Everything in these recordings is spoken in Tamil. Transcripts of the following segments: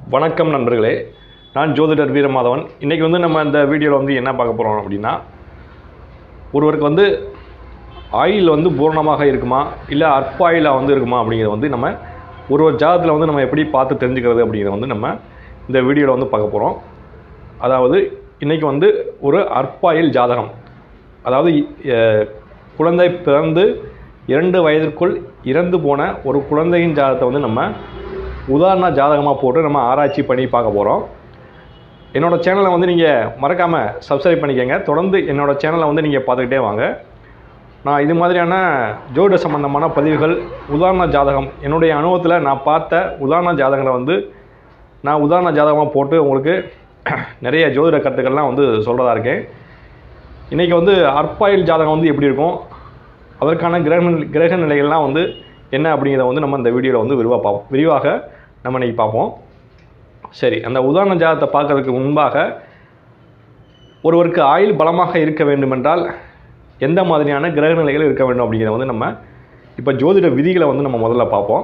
வணக்கம் நண்பர்களே நான் ஜோதிடர் வீரமாதவன் இன்றைக்கி வந்து நம்ம இந்த வீடியோவில் வந்து என்ன பார்க்க போகிறோம் அப்படின்னா ஒருவருக்கு வந்து ஆயில் வந்து பூரணமாக இருக்குமா இல்லை அற்ப ஆயிலாக வந்து இருக்குமா அப்படிங்கிறத வந்து நம்ம ஒரு ஒரு ஜாதகத்தில் வந்து நம்ம எப்படி பார்த்து தெரிஞ்சுக்கிறது அப்படிங்கிறத வந்து நம்ம இந்த வீடியோவில் வந்து பார்க்க போகிறோம் அதாவது இன்றைக்கி வந்து ஒரு அற்பாயில் ஜாதகம் அதாவது அஹ், குழந்தை பிறந்து இரண்டு வயதிற்குள் இறந்து போன ஒரு குழந்தையின் ஜாதகத்தை வந்து நம்ம உதாரண ஜாதகமாக போட்டு நம்ம ஆராய்ச்சி பண்ணி பார்க்க போகிறோம் என்னோட சேனலை வந்து நீங்கள் மறக்காமல் சப்ஸ்கிரைப் பண்ணிக்கோங்க தொடர்ந்து என்னோட சேனலை வந்து நீங்கள் பார்த்துக்கிட்டே வாங்க நான் இது மாதிரியான ஜோதிட சம்பந்தமான பதிவுகள் உதாரண ஜாதகம் என்னுடைய அனுபவத்தில் நான் பார்த்த உதாரண ஜாதகங்களை வந்து நான் உதாரண ஜாதகமாக போட்டு உங்களுக்கு நிறைய ஜோதிட கருத்துக்கள்லாம் வந்து சொல்கிறதா இருக்கேன் இன்றைக்கி வந்து அற்பாயில் ஜாதகம் வந்து எப்படி இருக்கும் அதற்கான கிரக கிரக நிலைகள்லாம் வந்து என்ன அப்படிங்கிறத வந்து நம்ம இந்த வீடியோவில் வந்து விரிவாக பார்ப்போம் விரிவாக நம்ம இன்றைக்கி பார்ப்போம் சரி அந்த உதாரண ஜாதகத்தை பார்க்கறதுக்கு முன்பாக ஒருவருக்கு ஆயுள் பலமாக இருக்க வேண்டுமென்றால் எந்த மாதிரியான கிரக நிலைகள் இருக்க வேண்டும் அப்படிங்கிறத வந்து நம்ம இப்போ ஜோதிட விதிகளை வந்து நம்ம முதல்ல பார்ப்போம்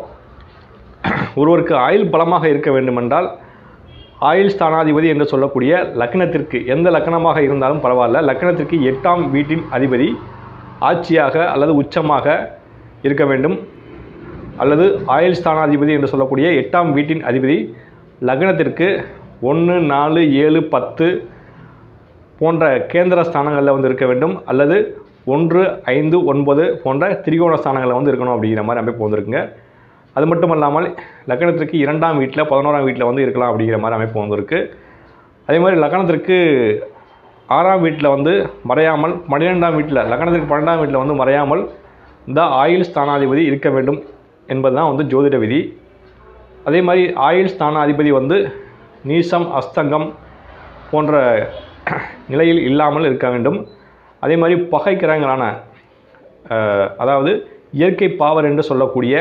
ஒருவருக்கு ஆயுள் பலமாக இருக்க வேண்டுமென்றால் ஆயுள் ஸ்தானாதிபதி என்று சொல்லக்கூடிய லக்னத்திற்கு எந்த லக்னமாக இருந்தாலும் பரவாயில்ல லக்னத்திற்கு எட்டாம் வீட்டின் அதிபதி ஆட்சியாக அல்லது உச்சமாக இருக்க வேண்டும் அல்லது ஆயுள் ஸ்தானாதிபதி என்று சொல்லக்கூடிய எட்டாம் வீட்டின் அதிபதி லக்னத்திற்கு ஒன்று நாலு ஏழு பத்து போன்ற கேந்திர ஸ்தானங்களில் வந்து இருக்க வேண்டும் அல்லது ஒன்று ஐந்து ஒன்பது போன்ற திரிகோண ஸ்தானங்களில் வந்து இருக்கணும் அப்படிங்கிற மாதிரி அமைப்பு வந்திருக்குங்க அது மட்டும் இல்லாமல் லக்னத்திற்கு இரண்டாம் வீட்டில் பதினோராம் வீட்டில் வந்து இருக்கலாம் அப்படிங்கிற மாதிரி அமைப்பு வந்திருக்கு அதே மாதிரி லக்னத்திற்கு ஆறாம் வீட்டில் வந்து மறையாமல் பன்னிரெண்டாம் வீட்டில் லக்னத்திற்கு பன்னெண்டாம் வீட்டில் வந்து மறையாமல் இந்த ஆயுள் ஸ்தானாதிபதி இருக்க வேண்டும் என்பது தான் வந்து ஜோதிட விதி அதே மாதிரி ஆயுள் ஸ்தானாதிபதி வந்து நீசம் அஸ்தங்கம் போன்ற நிலையில் இல்லாமல் இருக்க வேண்டும் அதே மாதிரி பகை கிரகங்களான அஹ், அதாவது இயற்கை பாவர் என்று சொல்லக்கூடிய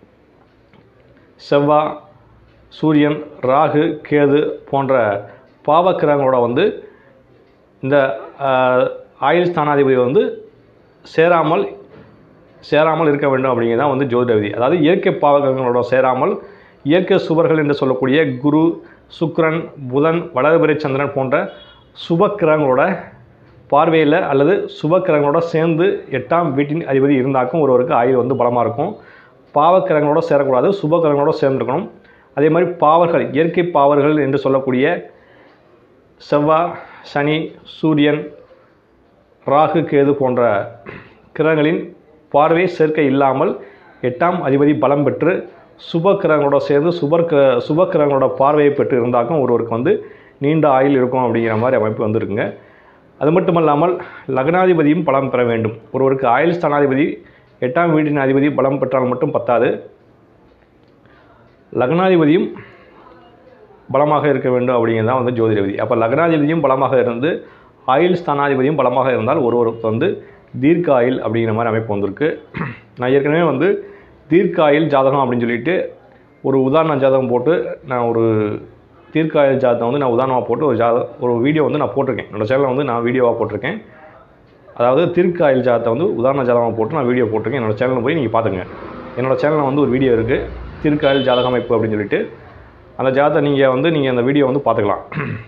செவ்வாய் சூரியன் ராகு கேது போன்ற பாவக்கிரகங்களோட வந்து இந்த அஹ், ஆயுள் ஸ்தானாதிபதி வந்து சேராமல் சேராமல் இருக்க வேண்டும் அப்படிங்கிறது தான் வந்து ஜோதிட விதி அதாவது இயற்கை பாவகங்களோட சேராமல் இயற்கை சுவர்கள் என்று சொல்லக்கூடிய குரு சுக்கிரன் புதன் வளர்பிறை சந்திரன் போன்ற சுபக்கிரகங்களோட பார்வையில் அல்லது சுபக்கிரகங்களோட சேர்ந்து எட்டாம் வீட்டின் அதிபதி இருந்தாக்கும் ஒருவருக்கு ஆயுள் வந்து பலமாக இருக்கும் பாவக்கிரகங்களோட சேரக்கூடாது சுபக்கிரகங்களோட சேர்ந்துருக்கணும் அதே மாதிரி பாவர்கள் இயற்கை பாவர்கள் என்று சொல்லக்கூடிய செவ்வாய் சனி சூரியன் ராகு கேது போன்ற கிரகங்களின் பார்வை சேர்க்கை இல்லாமல் எட்டாம் அதிபதி பலம் பெற்று சுப கிரகங்களோட சேர்ந்து சுபர் கிர சுப கிரகங்களோட பார்வையை பெற்று இருந்தாக்கும் ஒருவருக்கு வந்து நீண்ட ஆயுள் இருக்கும் அப்படிங்கிற மாதிரி அமைப்பு வந்துருக்குங்க அது மட்டும் இல்லாமல் லக்னாதிபதியும் பலம் பெற வேண்டும் ஒருவருக்கு ஆயுள் ஸ்தானாதிபதி எட்டாம் வீட்டின் அதிபதி பலம் பெற்றால் மட்டும் பத்தாது லக்னாதிபதியும் பலமாக இருக்க வேண்டும் அப்படிங்கிறது தான் வந்து ஜோதிட விதி அப்போ லக்னாதிபதியும் பலமாக இருந்து ஆயுள் ஸ்தானாதிபதியும் பலமாக இருந்தால் ஒருவருக்கு வந்து தீர்க்க ஆயுள் அப்படிங்கிற மாதிரி அமைப்பு வந்திருக்கு நான் ஏற்கனவே வந்து தீர்க்க ஆயுள் ஜாதகம் அப்படின்னு சொல்லிட்டு ஒரு உதாரண ஜாதகம் போட்டு நான் ஒரு தீர்க்க ஆயுள் ஜாதகம் வந்து நான் உதாரணமாக போட்டு ஒரு ஜாத ஒரு வீடியோ வந்து நான் போட்டிருக்கேன் என்னோட சேனலில் வந்து நான் வீடியோவாக போட்டிருக்கேன் அதாவது தீர்க்க ஆயுள் ஜாதகத்தை வந்து உதாரண ஜாதகமாக போட்டு நான் வீடியோ போட்டிருக்கேன் என்னோட சேனலில் போய் நீங்கள் பார்த்துங்க என்னோட சேனலில் வந்து ஒரு வீடியோ இருக்குது தீர்க்க ஆயுள் ஜாதக அமைப்பு அப்படின்னு சொல்லிட்டு அந்த ஜாதகத்தை நீங்கள் வந்து நீங்கள் அந்த வீடியோ வந்து பார்த்துக்கலாம்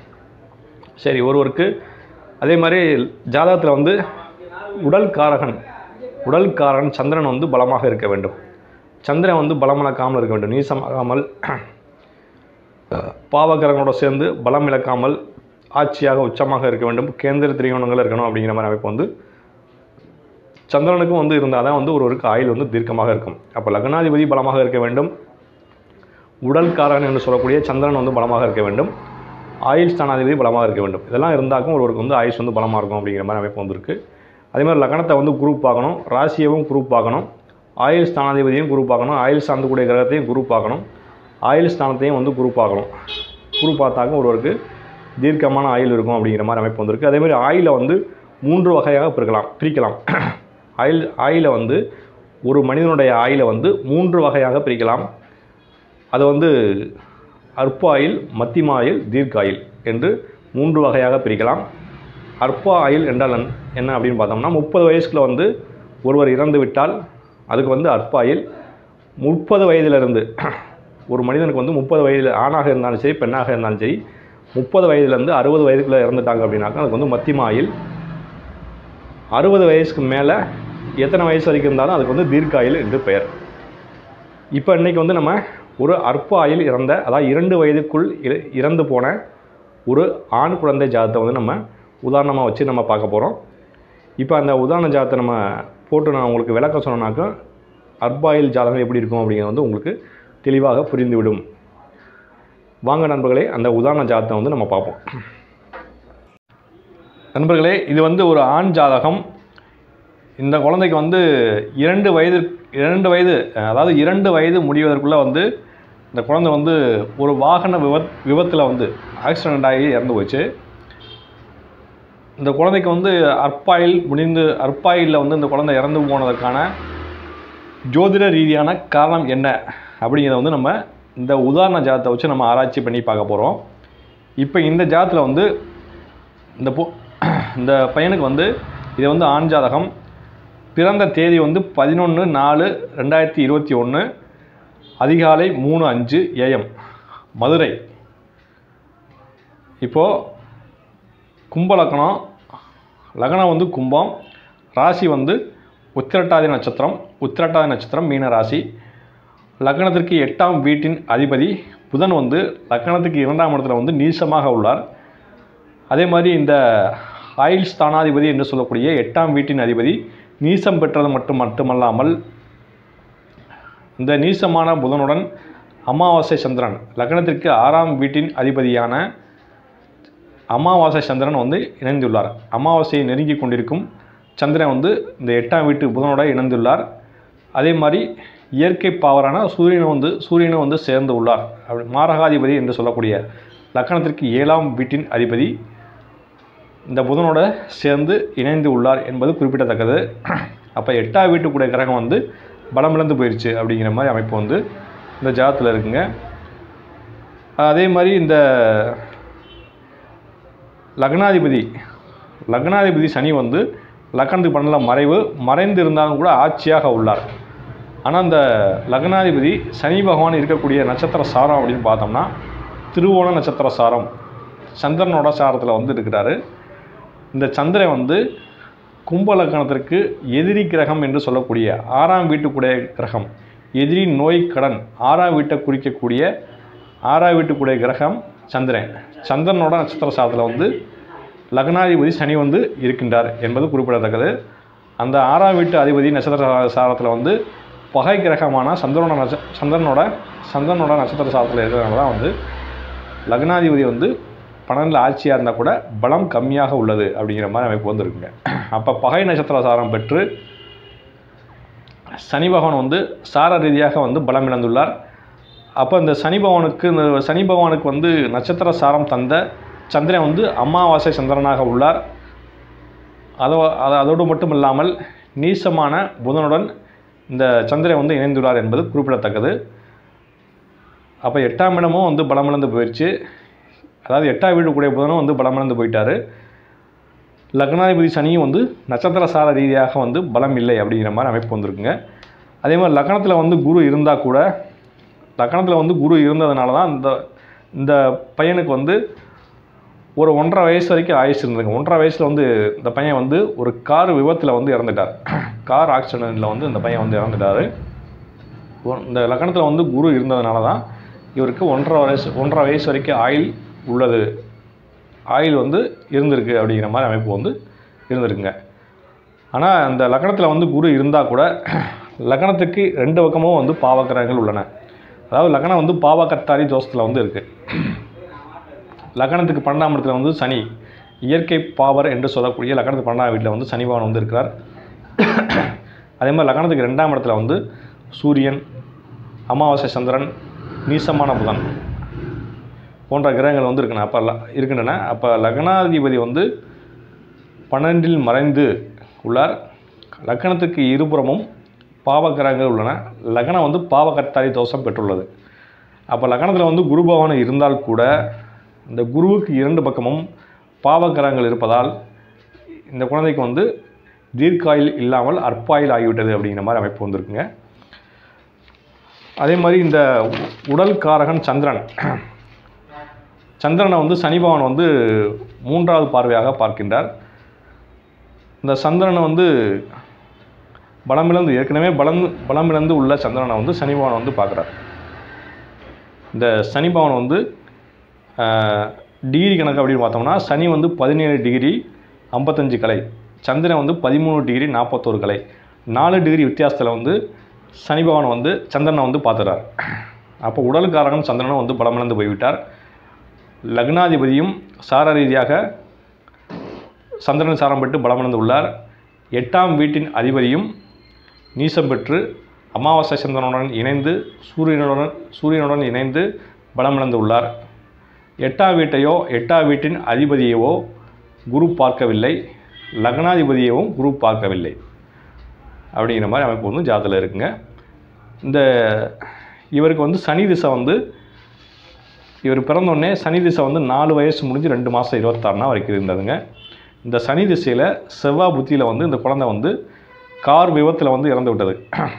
சரி ஒருவருக்கு அதே மாதிரி ஜாதகத்தில் வந்து உடல் காரகன் உடல் காரகன் சந்திரன் வந்து பலமாக இருக்க வேண்டும் சந்திரன் வந்து பலம் இழக்காமல் இருக்க வேண்டும் நீசமாகாமல் பாவகரங்களோட சேர்ந்து பலம் இழக்காமல் ஆட்சியாக உச்சமாக இருக்க வேண்டும் கேந்திர திரிகோணங்கள் இருக்கணும் அப்படிங்கிற மாதிரி அமைப்பு வந்து சந்திரனுக்கும் வந்து இருந்தால் தான் வந்து ஒருவருக்கு ஆயுள் வந்து தீர்க்கமாக இருக்கும் அப்போ லக்னாதிபதி பலமாக இருக்க வேண்டும் உடல் காரகன் என்று சொல்லக்கூடிய சந்திரன் வந்து பலமாக இருக்க வேண்டும் ஆயுள் ஸ்தானாதிபதி பலமாக இருக்க வேண்டும் இதெல்லாம் இருந்தாக்கும் ஒருவருக்கு வந்து ஆயுஷ் வந்து பலமாக இருக்கும் அப்படிங்கிற மாதிரி அமைப்பு வந்திருக்கு அதே மாதிரி லக்னத்தை வந்து குரூப் பார்க்கணும் ராசியவும் குரூப் பார்க்கணும் ஆயுள் ஸ்தானாதிபதியும் குரூப் பார்க்கணும் ஆயுள் சார்ந்தக்கூடிய கிரகத்தையும் குரூப் பார்க்கணும் ஆயுள் ஸ்தானத்தையும் வந்து குரூப் பார்க்கணும் குரூப் பார்த்தாக்க ஒருவருக்கு தீர்க்கமான ஆயுள் இருக்கும் அப்படிங்கிற மாதிரி அமைப்பு வந்திருக்கு அதே மாதிரி ஆயிலை வந்து மூன்று வகையாக பிரிக்கலாம் பிரிக்கலாம் ஆயில் ஆயிலை வந்து ஒரு மனிதனுடைய ஆயிலை வந்து மூன்று வகையாக பிரிக்கலாம் அது வந்து அற்ப ஆயில் மத்திம ஆயில் தீர்க்க ஆயில் என்று மூன்று வகையாக பிரிக்கலாம் அற்ப ஆயில் என்றால் என்ன- என்ன அப்படின்னு பார்த்தோம்னா முப்பது வயசுக்குள்ள வந்து ஒருவர் இறந்து விட்டால் அதுக்கு வந்து அற்ப ஆயில் முப்பது வயதிலிருந்து ஒரு மனிதனுக்கு வந்து முப்பது வயதில் ஆணாக இருந்தாலும் சரி பெண்ணாக இருந்தாலும் சரி முப்பது வயதுலேருந்து அறுபது வயதுக்குள்ளே இறந்துட்டாங்க அப்படின்னாக்கா அதுக்கு வந்து மத்தியம ஆயுள் அறுபது வயசுக்கு மேலே எத்தனை வயசு வரைக்கும் இருந்தாலும் அதுக்கு வந்து தீர்க்காயுள் என்று பெயர் இப்போ இன்றைக்கி வந்து நம்ம ஒரு அற்ப ஆயுள் இறந்த அதாவது இரண்டு வயதுக்குள் இற- இறந்து போன ஒரு ஆண் குழந்தை ஜாதத்தை வந்து நம்ம உதாரணமாக வச்சு நம்ம பார்க்க போகிறோம் இப்போ அந்த உதாரண ஜாதத்தை நம்ம போட்டு நான் உங்களுக்கு விளக்கம் சொன்னோன்னாக்கா அற்பாயில் ஜாதகம் எப்படி இருக்கும் அப்படிங்கிறது வந்து உங்களுக்கு தெளிவாக புரிந்துவிடும் வாங்க நண்பர்களே அந்த உதாரண ஜாதத்தை வந்து நம்ம பார்ப்போம் நண்பர்களே இது வந்து ஒரு ஆண் ஜாதகம் இந்த குழந்தைக்கு வந்து இரண்டு வயது இரண்டு வயது அதாவது இரண்டு வயது முடிவதற்குள்ளே வந்து இந்த குழந்தை வந்து ஒரு வாகன விபத் விபத்தில் வந்து ஆக்சிடெண்ட் ஆகி இறந்து போச்சு இந்த குழந்தைக்கு வந்து அற்பாயில் முடிந்து அற்பாயிலில் வந்து இந்த குழந்தை இறந்து போனதற்கான ஜோதிட ரீதியான காரணம் என்ன அப்படிங்கிறத வந்து நம்ம இந்த உதாரண ஜாதத்தை வச்சு நம்ம ஆராய்ச்சி பண்ணி பார்க்க போகிறோம் இப்போ இந்த ஜாதத்தில் வந்து இந்த பொ இந்த பையனுக்கு வந்து இது வந்து ஆண் ஜாதகம் பிறந்த தேதி வந்து பதினொன்று நாலு ரெண்டாயிரத்தி இருபத்தி ஒன்று அதிகாலை மூணு அஞ்சு ஏஎம் மதுரை இப்போது கும்ப லக்னம் லக்னம் வந்து கும்பம் ராசி வந்து உத்திரட்டாதி நட்சத்திரம் உத்திரட்டாதி நட்சத்திரம் மீன ராசி லக்னத்திற்கு எட்டாம் வீட்டின் அதிபதி புதன் வந்து லக்னத்துக்கு இரண்டாம் இடத்துல வந்து நீசமாக உள்ளார் அதே மாதிரி இந்த ஆயுள் ஸ்தானாதிபதி என்று சொல்லக்கூடிய எட்டாம் வீட்டின் அதிபதி நீசம் பெற்றது மட்டும் மட்டுமல்லாமல் இந்த நீசமான புதனுடன் அமாவாசை சந்திரன் லக்னத்திற்கு ஆறாம் வீட்டின் அதிபதியான அமாவாசை சந்திரன் வந்து இணைந்துள்ளார் அமாவாசையை நெருங்கி கொண்டிருக்கும் சந்திரன் வந்து இந்த எட்டாம் வீட்டு புதனோட இணைந்துள்ளார் அதே மாதிரி இயற்கை பாவரான சூரியனும் வந்து சூரியனும் வந்து சேர்ந்து உள்ளார் அப்படி மாரகாதிபதி என்று சொல்லக்கூடிய லக்கணத்திற்கு ஏழாம் வீட்டின் அதிபதி இந்த புதனோட சேர்ந்து இணைந்து உள்ளார் என்பது குறிப்பிடத்தக்கது அப்போ எட்டாம் வீட்டுக்குடைய கிரகம் வந்து பலமிழந்து போயிடுச்சு அப்படிங்கிற மாதிரி அமைப்பு வந்து இந்த ஜாதத்தில் இருக்குங்க அதே மாதிரி இந்த லக்னாதிபதி லக்னாதிபதி சனி வந்து லக்னத்துக்கு பண்ணல மறைவு மறைந்து இருந்தாலும் கூட ஆட்சியாக உள்ளார் ஆனால் அந்த லக்னாதிபதி சனி பகவான் இருக்கக்கூடிய நட்சத்திர சாரம் அப்படின்னு பார்த்தோம்னா திருவோண நட்சத்திர சாரம் சந்திரனோட சாரத்தில் வந்து இருக்கிறாரு இந்த சந்திரன் வந்து கும்ப லக்னத்திற்கு எதிரி கிரகம் என்று சொல்லக்கூடிய ஆறாம் வீட்டுக்குடைய கிரகம் எதிரி நோய் கடன் ஆறாம் வீட்டை குறிக்கக்கூடிய ஆறாம் வீட்டுக்குடைய கிரகம் சந்திரன் சந்திரனோட நட்சத்திர சாரத்தில் வந்து லக்னாதிபதி சனி வந்து இருக்கின்றார் என்பது குறிப்பிடத்தக்கது அந்த ஆறாம் வீட்டு அதிபதி நட்சத்திர சாரத்தில் வந்து பகை கிரகமான சந்திரனோட நட்ச சந்திரனோட சந்திரனோட நட்சத்திர சாரத்தில் இருக்கிறதுனால தான் வந்து லக்னாதிபதி வந்து பன்னெண்டில் ஆட்சியாக இருந்தால் கூட பலம் கம்மியாக உள்ளது அப்படிங்கிற மாதிரி அமைப்பு வந்து இருக்குங்க அப்போ பகை நட்சத்திர சாரம் பெற்று சனி பகவான் வந்து சார ரீதியாக வந்து பலம் இழந்துள்ளார் அப்போ இந்த சனி பகவானுக்கு இந்த சனி பகவானுக்கு வந்து நட்சத்திர சாரம் தந்த சந்திரன் வந்து அமாவாசை சந்திரனாக உள்ளார் அதோ அது அதோடு மட்டும் இல்லாமல் நீசமான புதனுடன் இந்த சந்திரன் வந்து இணைந்துள்ளார் என்பது குறிப்பிடத்தக்கது அப்போ எட்டாம் இடமும் வந்து பலமிழந்து போயிடுச்சு அதாவது எட்டாம் வீட்டுக்குடைய புதனும் வந்து பலமிழந்து போயிட்டாரு லக்னாதிபதி சனியும் வந்து நட்சத்திர சார ரீதியாக வந்து பலம் இல்லை அப்படிங்கிற மாதிரி அமைப்பு வந்திருக்குங்க அதே மாதிரி லக்னத்தில் வந்து குரு இருந்தால் கூட லக்னத்தில் வந்து குரு இருந்ததுனால தான் இந்த இந்த பையனுக்கு வந்து ஒரு ஒன்றரை வயசு வரைக்கும் ஆயுசு இருந்ததுங்க ஒன்றரை வயசில் வந்து இந்த பையன் வந்து ஒரு கார் விபத்தில் வந்து இறந்துட்டார் கார் ஆக்சிடெண்ட்டில் வந்து இந்த பையன் வந்து இறந்துட்டார் இந்த லக்னத்தில் வந்து குரு இருந்ததுனால தான் இவருக்கு ஒன்றரை வயசு ஒன்றரை வயசு வரைக்கும் ஆயில் உள்ளது ஆயில் வந்து இருந்திருக்கு அப்படிங்கிற மாதிரி அமைப்பு வந்து இருந்திருக்குங்க ஆனால் அந்த லக்னத்தில் வந்து குரு இருந்தால் கூட லக்னத்துக்கு ரெண்டு பக்கமும் வந்து பாவக்கிரகங்கள் உள்ளன அதாவது லக்னம் வந்து பாவக்கத்தாரி தோஷத்தில் வந்து இருக்குது லக்னத்துக்கு பன்னெண்டாம் இடத்துல வந்து சனி இயற்கை பாவர் என்று சொல்லக்கூடிய லக்னத்துக்கு பன்னெண்டாம் வீட்டில் வந்து சனி பகவான் வந்து இருக்கிறார் அதே மாதிரி லக்னத்துக்கு ரெண்டாம் இடத்துல வந்து சூரியன் அமாவாசை சந்திரன் நீசமான புதன் போன்ற கிரகங்கள் வந்து இருக்குண்ணா அப்போ ல- இருக்கின்றன அப்போ லக்னாதிபதி வந்து பன்னெண்டில் மறைந்து உள்ளார் லக்னத்துக்கு இருபுறமும் பாவ கிரகங்கள் உள்ளன லக்னம் வந்து பாவகர்த்தாரி தோஷம் பெற்றுள்ளது அப்போ லக்னத்தில் வந்து குரு பகவான் இருந்தால் கூட இந்த குருவுக்கு இரண்டு பக்கமும் பாவ கிரகங்கள் இருப்பதால் இந்த குழந்தைக்கு வந்து தீர்க்காயில் இல்லாமல் அற்பாயில் ஆகிவிட்டது அப்படிங்கிற மாதிரி அமைப்பு வந்திருக்குங்க அதே மாதிரி இந்த உ- உடல் காரகன் சந்திரன் சந்திரனை வந்து சனி பகவான் வந்து மூன்றாவது பார்வையாக பார்க்கின்றார் இந்த சந்திரனை வந்து பலமிழந்து ஏற்கனவே பலம் பலமிழந்து உள்ள சந்திரனை வந்து சனி பகவான் வந்து பார்க்குறார் இந்த சனி பகவான் வந்து ஆஹ், டிகிரி கணக்கு அப்படின்னு பார்த்தோம்னா சனி வந்து பதினேழு டிகிரி ஐம்பத்தஞ்சு கலை சந்திரன் வந்து பதிமூணு டிகிரி நாற்பத்தோரு கலை நாலு டிகிரி வித்தியாசத்தில் வந்து சனி பகவான் வந்து சந்திரனை வந்து பார்த்துறார் அப்போ உடலுக்காரகன் சந்திரனும் வந்து பலமிழந்து போய்விட்டார் லக்னாதிபதியும் சார ரீதியாக சந்திரன் சாரம் பெற்று பலமிழந்து உள்ளார் எட்டாம் வீட்டின் அதிபதியும் நீசம் பெற்று அமாவாசை சந்திரனுடன் இணைந்து சூரியனுடன் சூரியனுடன் இணைந்து பலமிழந்து உள்ளார் எட்டாம் வீட்டையோ எட்டாம் வீட்டின் அதிபதியவோ குரு பார்க்கவில்லை லக்னாதிபதியவும் குரு பார்க்கவில்லை அப்படிங்கிற மாதிரி அமைப்பு வந்து ஜாதத்தில் இருக்குங்க இந்த இவருக்கு வந்து சனி திசை வந்து இவர் பிறந்தோடனே சனி திசை வந்து நாலு வயசு முடிஞ்சு ரெண்டு மாதம் இருபத்தாறுனா வரைக்கும் இருந்ததுங்க இந்த சனி திசையில் செவ்வாய் புத்தியில் வந்து இந்த குழந்தை வந்து கார் விபத்தில் வந்து இறந்து விட்டது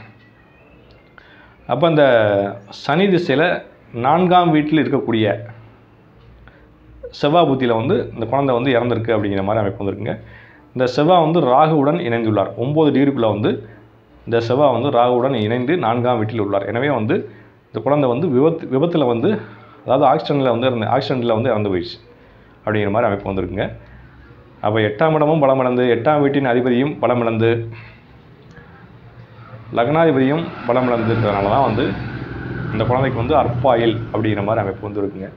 அப்போ இந்த சனி திசையில் நான்காம் வீட்டில் இருக்கக்கூடிய செவ்வாய் புத்தியில் வந்து இந்த குழந்தை வந்து இறந்துருக்கு அப்படிங்கிற மாதிரி அமைப்பு வந்திருக்குங்க இந்த செவ்வாய் வந்து ராகுவுடன் இணைந்துள்ளார் ஒம்பது டிகிரிக்குள்ளே வந்து இந்த செவ்வாய் வந்து ராகுவுடன் இணைந்து நான்காம் வீட்டில் உள்ளார் எனவே வந்து இந்த குழந்தை வந்து விபத்து விபத்தில் வந்து அதாவது ஆக்சிடெண்ட்டில் வந்து இறந்து ஆக்சிடெண்ட்டில் வந்து இறந்து போயிடுச்சு அப்படிங்கிற மாதிரி அமைப்பு வந்திருக்குங்க அப்போ எட்டாம் இடமும் பலமிழந்து எட்டாம் வீட்டின் அதிபதியும் பலமிழந்து லக்னாதிபதியும் பலமிழந்து இருக்கிறதுனால தான் வந்து இந்த குழந்தைக்கு வந்து அற்பாயில் அப்படிங்கிற மாதிரி அமைப்பு வந்து இருக்குங்க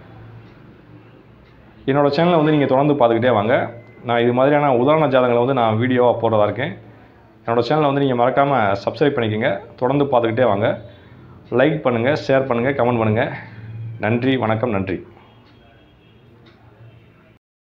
என்னோடய சேனலை வந்து நீங்கள் தொடர்ந்து பார்த்துக்கிட்டே வாங்க நான் இது மாதிரியான உதாரண ஜாதகங்களை வந்து நான் வீடியோவாக போடுறதா இருக்கேன் என்னோடய சேனலை வந்து நீங்கள் மறக்காமல் சப்ஸ்கிரைப் பண்ணிக்கோங்க தொடர்ந்து பார்த்துக்கிட்டே வாங்க லைக் பண்ணுங்கள் ஷேர் பண்ணுங்கள் கமெண்ட் பண்ணுங்கள் நன்றி வணக்கம் நன்றி